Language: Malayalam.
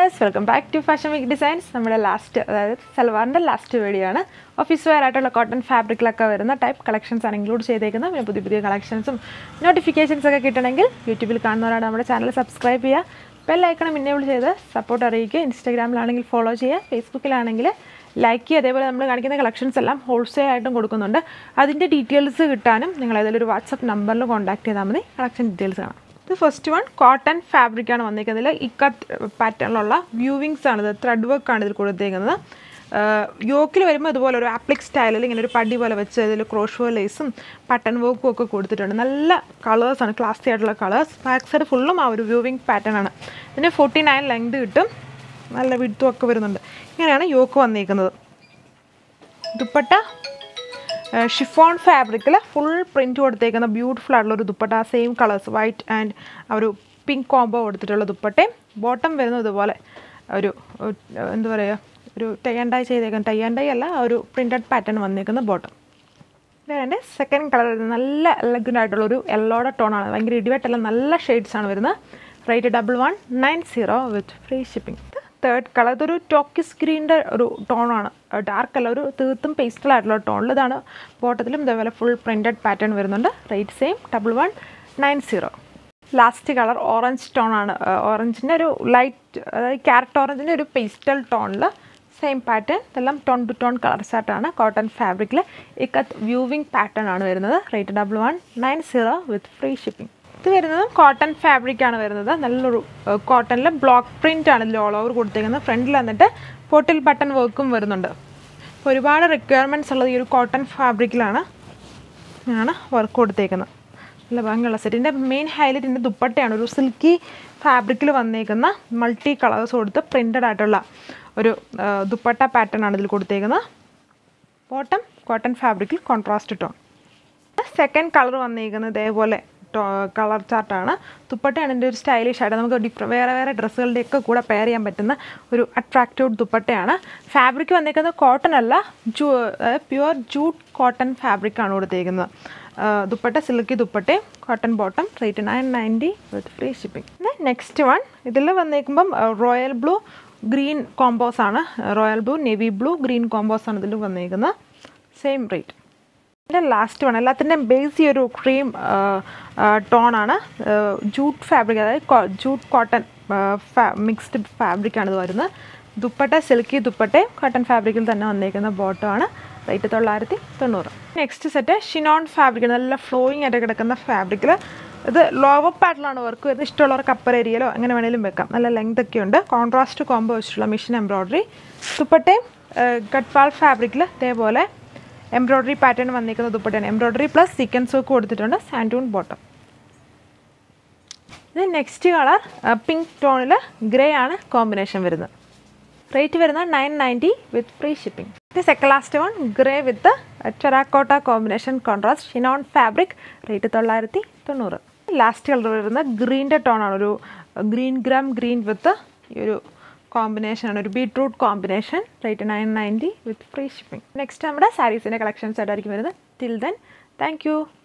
viewers welcome back to fashion week designs നമ്മുടെ ലാസ്റ്റ് അതായത് സൽവാറിൻ്റെ ലാസ്റ്റ് വീഡിയോ ആണ് ഓഫീസ് വെയർ ആയിട്ടുള്ള കോട്ടൺ ഫാബ്രിക്കിലൊക്കെ വരുന്ന ടൈപ്പ് കളക്ഷൻസ് ആണ് ഇൻക്ലൂഡ് ചെയ്തേക്കുന്നത് പിന്നെ പുതിയ പുതിയ കളക്ഷൻസും നോട്ടിഫിക്കേഷൻസ് ഒക്കെ കിട്ടണമെങ്കിൽ യൂട്യൂബിൽ കാണുന്നവരാണ് നമ്മുടെ ചാനൽ സബ്സ്ക്രൈബ് ചെയ്യുക ബെൽ ഐക്കണം ഇന്നേബിൾ ചെയ്ത് സപ്പോർട്ട് അറിയിക്കുക ഇൻസ്റ്റാഗ്രാമിലാണെങ്കിൽ ഫോളോ ചെയ്യുക ഫേസ്ബുക്കിലാണെങ്കിൽ ലൈക്ക് ചെയ്യുക അതേപോലെ നമ്മൾ കാണിക്കുന്ന കളക്ഷൻസ് എല്ലാം ഹോൾസെയിൽ ആയിട്ടും കൊടുക്കുന്നുണ്ട് അതിൻ്റെ ഡീറ്റെയിൽസ് കിട്ടാനും നിങ്ങൾ ഏതെങ്കിലും ഒരു വാട്സപ്പ് നമ്പറിൽ കോൺടാക്ട് ചെയ്താൽ മതി കളക്ഷൻ ഡീറ്റെയിൽസ് കാണാം ഇത് ഫസ്റ്റ് വൺ കോട്ടൺ ഫാബ്രിക് ആണ് വന്നിരിക്കുന്നത് ഇക്കത്ത് പാറ്റേണിലുള്ള വ്യൂവിങ്സ് ആണ് ഇത് ത്രെഡ് വർക്ക് ആണ് ഇതിൽ കൊടുത്തേക്കുന്നത് യോക്കിൽ വരുമ്പോൾ ഇതുപോലെ ഒരു ആപ്ലിക് സ്റ്റൈലിൽ ഇങ്ങനെ ഒരു പടി പോലെ വെച്ച് ഇതിൽ ക്രോഷോ ലേസും ബട്ടൺ വർക്കും ഒക്കെ കൊടുത്തിട്ടുണ്ട് നല്ല കളേഴ്സാണ് ക്ലാസി ആയിട്ടുള്ള കളേഴ്സ് ബാക്ക് സൈഡ് ഫുള്ളും ആ ഒരു വ്യൂവിങ് പാറ്റേൺ ആണ് ഇതിന് ഫോർട്ടി നയൻ ലെങ്ത് കിട്ടും നല്ല വിടുത്തും ഒക്കെ വരുന്നുണ്ട് ഇങ്ങനെയാണ് യോക്ക് വന്നിരിക്കുന്നത് ദുപ്പട്ട ഷിഫോൺ ഫാബ്രിക്കിൽ ഫുൾ പ്രിൻറ്റ് കൊടുത്തേക്കുന്ന ബ്യൂട്ടിഫുൾ ആയിട്ടുള്ള ഒരു dupatta same colours white and ഒരു പിങ്ക് കോംബോ കൊടുത്തിട്ടുള്ള ദുപ്പട്ടയും ബോട്ടം വരുന്നത് ഇതുപോലെ ഒരു ഏഹ്, എന്താ പറയുക ഒരു ടൈ ചെയ്തേക്കുന്ന ടൈ ആൻഡ് ടൈ അല്ല ആ ഒരു പ്രിൻറ്റഡ് പാറ്റേൺ വന്നേക്കുന്ന ബോട്ടം വേറെ സെക്കൻഡ് കളർ വരുന്നത് നല്ല എലഗൻ്റ് ആയിട്ടുള്ള ഒരു യെല്ലോടെ ടോണാണ് ഭയങ്കര ഇടിവെട്ടെല്ലാം നല്ല ഷെയ്ഡ്സ് ആണ് വരുന്നത് rate double one nine zero with free shipping third colour ഇതൊരു ടോക്കിസ് ഗ്രീൻ്റെ ഒരു ടോണാണ് ഡാർക്ക് അല്ല ഒരു തീർത്തും പേസ്റ്റൽ ആയിട്ടുള്ള ടോണിൽ ഇതാണ് ബോട്ടത്തിലും ഇതേപോലെ ഫുൾ പ്രിൻറ്റഡ് പാറ്റേൺ വരുന്നുണ്ട് rate same double one nine zero last colour orange tone ആണ് ഓറഞ്ചിൻ്റെ ഒരു ലൈറ്റ് അതായത് ക്യാരറ്റ് ഓറഞ്ചിൻ്റെ ഒരു പേസ്റ്റൽ ടോണിൽ സെയിം പാറ്റേൺ ഇതെല്ലാം ടോൺ ടു ടോൺ കളർ ചാർട്ടാണ് കോട്ടൺ ഫാബ്രിക്കിൽ ഇക്കത്ത് വ്യൂവിങ് പാറ്റേൺ ആണ് വരുന്നത് rate double one nine zero with free shipping ഇത് വരുന്നത് കോട്ടൺ ഫാബ്രിക് ആണ് വരുന്നത് നല്ലൊരു കോട്ടണിൽ ബ്ലോക്ക് പ്രിൻ്റ് ആണ് ഇതിൽ ഓൾ ഓവർ കൊടുത്തേക്കുന്നത് ഫ്രണ്ടിൽ വന്നിട്ട് പൊട്ടിൽ ബട്ടൺ വർക്കും വരുന്നുണ്ട് അപ്പോൾ ഒരുപാട് റിക്വയർമെൻറ്റ്സ് ഉള്ളത് ഈ ഒരു കോട്ടൺ ഫാബ്രിക്കിലാണ് ആണ് വർക്ക് കൊടുത്തേക്കുന്നത് നല്ല ഭംഗിയുള്ള സെറ്റ് ഇതിൻ്റെ മെയിൻ ഹൈലൈറ്റ് ഇതിൻ്റെ ദുപ്പട്ടയാണ് ഒരു സിൽക്കി ഫാബ്രിക്കിൽ വന്നേക്കുന്ന മൾട്ടി കളേഴ്സ് കൊടുത്ത് പ്രിൻറ്റഡ് ആയിട്ടുള്ള ഒരു ആ, ദുപ്പട്ട പാറ്റേൺ ആണ് ഇതിൽ കൊടുത്തേക്കുന്നത് ബോട്ടം കോട്ടൺ ഫാബ്രിക്കിൽ കോൺട്രാസ്റ്റ് ടോൺ സെക്കൻഡ് കളർ വന്നിരിക്കുന്നത് ഇതേപോലെ കളർ ചാർട്ടാണ് ദുപ്പട്ടയാണ് എൻ്റെ ഒരു സ്റ്റൈലിഷ് ആയിട്ട് നമുക്ക് ഡിഫറെ വേറെ വേറെ ഡ്രസ്സുകളുടെ ഒക്കെ കൂടെ പെയർ ചെയ്യാൻ പറ്റുന്ന ഒരു അട്രാക്റ്റീവ് ദുപ്പട്ടയാണ് ഫാബ്രിക് വന്നിരിക്കുന്നത് കോട്ടൺ അല്ല ജൂ പ്യുവർ ജൂട്ട് കോട്ടൺ ഫാബ്രിക് ആണ് കൊടുത്തേക്കുന്നത് ആ, ദുപ്പട്ട സിൽക്കി ദുപ്പട്ടയും cotton bottom rate nine ninety with free shipping next one ഇതിൽ വന്നേക്കുമ്പം റോയൽ ബ്ലൂ ഗ്രീൻ കോമ്പോസ് ആണ് royal blue navy blue green combos ആണ് ഇതിൽ വന്നേക്കുന്നത് സെയിം റേറ്റ് ഇതിൻ്റെ ലാസ്റ്റ് വൺ എല്ലാത്തിൻ്റെയും ബേസ് ഈ ഒരു ക്രീം ടോണാണ് ജൂട്ട് ഫാബ്രിക് അതായത് ജൂട്ട് കോട്ടൺ മിക്സ്ഡ് ഫാബ്രിക്കാണ് ഇത് വരുന്നത് ദുപ്പട്ട സിൽക്കി ദുപ്പട്ടയും കോട്ടൺ ഫാബ്രിക്കിൽ തന്നെ വന്നേക്കുന്ന ബോട്ടമാണ് റേറ്റ് തൊള്ളായിരത്തി തൊണ്ണൂറ് നെക്സ്റ്റ് സെറ്റ് ഷിനോൺ ഫാബ്രിക് നല്ല ഫ്ലോയിങ് ആയിട്ട് കിടക്കുന്ന ഫാബ്രിക്കിൽ ഇത് ലോവർ പാറ്റിലാണ് വർക്ക് വരുന്നത് ഇഷ്ടമുള്ളവർക്ക് അപ്പർ ഏരിയയിലോ എങ്ങനെ വേണേലും വെക്കാം നല്ല ലെങ്ത് ഒക്കെ ഉണ്ട് കോൺട്രാസ്റ്റ് കോംബോ വെച്ചിട്ടുള്ള മിഷൻ എംബ്രോയ്ഡറി ദുപ്പട്ടയും ഗഡ്ഫാൾ ഫാബ്രിക്കിൽ ഇതേപോലെ എംബ്രോയ്ഡറി പാറ്റേൺ വന്നിരിക്കുന്ന ദുപ്പട്ടയാണ് എംബ്രോയ്ഡറി പ്ലസ് സീക്വൻസ് വർക്ക് കൊടുത്തിട്ടുണ്ട് സാൻഡൂൺ ബോട്ടം ഇത് നെക്സ്റ്റ് കളർ പിങ്ക് ടോണിൽ ഗ്രേ ആണ് കോമ്പിനേഷൻ വരുന്നത് റേറ്റ് വരുന്നത് nine ninety with free shipping ഇത് second last one grey with terracotta combination contrast chinon fabric rate തൊള്ളായിരത്തി തൊണ്ണൂറ് ലാസ്റ്റ് കളർ വരുന്നത് ഗ്രീൻ്റെ ടോണാണ് ഒരു ഗ്രീൻ ഗ്രാം ഗ്രീൻ വിത്ത് ഈ ഒരു കോമ്പിനേഷനാണ് ഒരു beetroot combination rate nine ninety with free shipping next നമ്മുടെ സാരീസിൻ്റെ കളക്ഷൻസ് ആയിട്ടായിരിക്കും വരുന്നത് ടിൽ ദെൻ താങ്ക് യു